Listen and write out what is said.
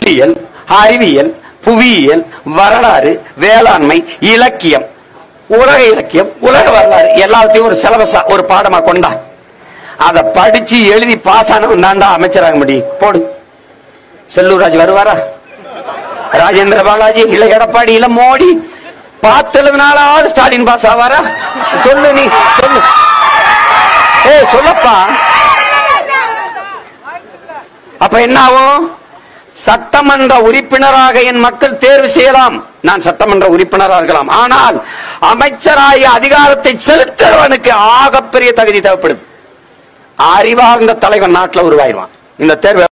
தொல்லியல் அறிவியல் புவியியல் வரலாறு வேளாண்மை இலக்கியம் உலக இலக்கியம் உலக வரலாறு எல்லாத்தையும் ஒரு சிலபஸா ஒரு பாடமா கொண்டா அத படிச்சு எழுதி பாஸ் ஆனவன் தாண்டா அமைச்சராக முடியும் போடு செல்லூராஜ் வருவாரா ராஜேந்திர பாலாஜி இல்ல எடப்பாடி இல்ல மோடி பார்த்து எழுதினாலாவது ஸ்டாலின் பாஸ் ஆவாரா சொல்லு நீ சொல்லு ஏய் சொல்லப்பா அப்ப என்ன ஆகும் சட்டமன்ற உறுப்பினராக என் மக்கள் தேர்வு செய்யலாம் நான் சட்டமன்ற உறுப்பினராக இருக்கலாம் ஆனால் அமைச்சராகிய அதிகாரத்தை செலுத்துறவனுக்கு ஆகப்பெரிய தகுதி தேவைப்படுது அறிவார்ந்த தலைவன் நாட்டில் உருவாயிருவான் இந்த தேர்வு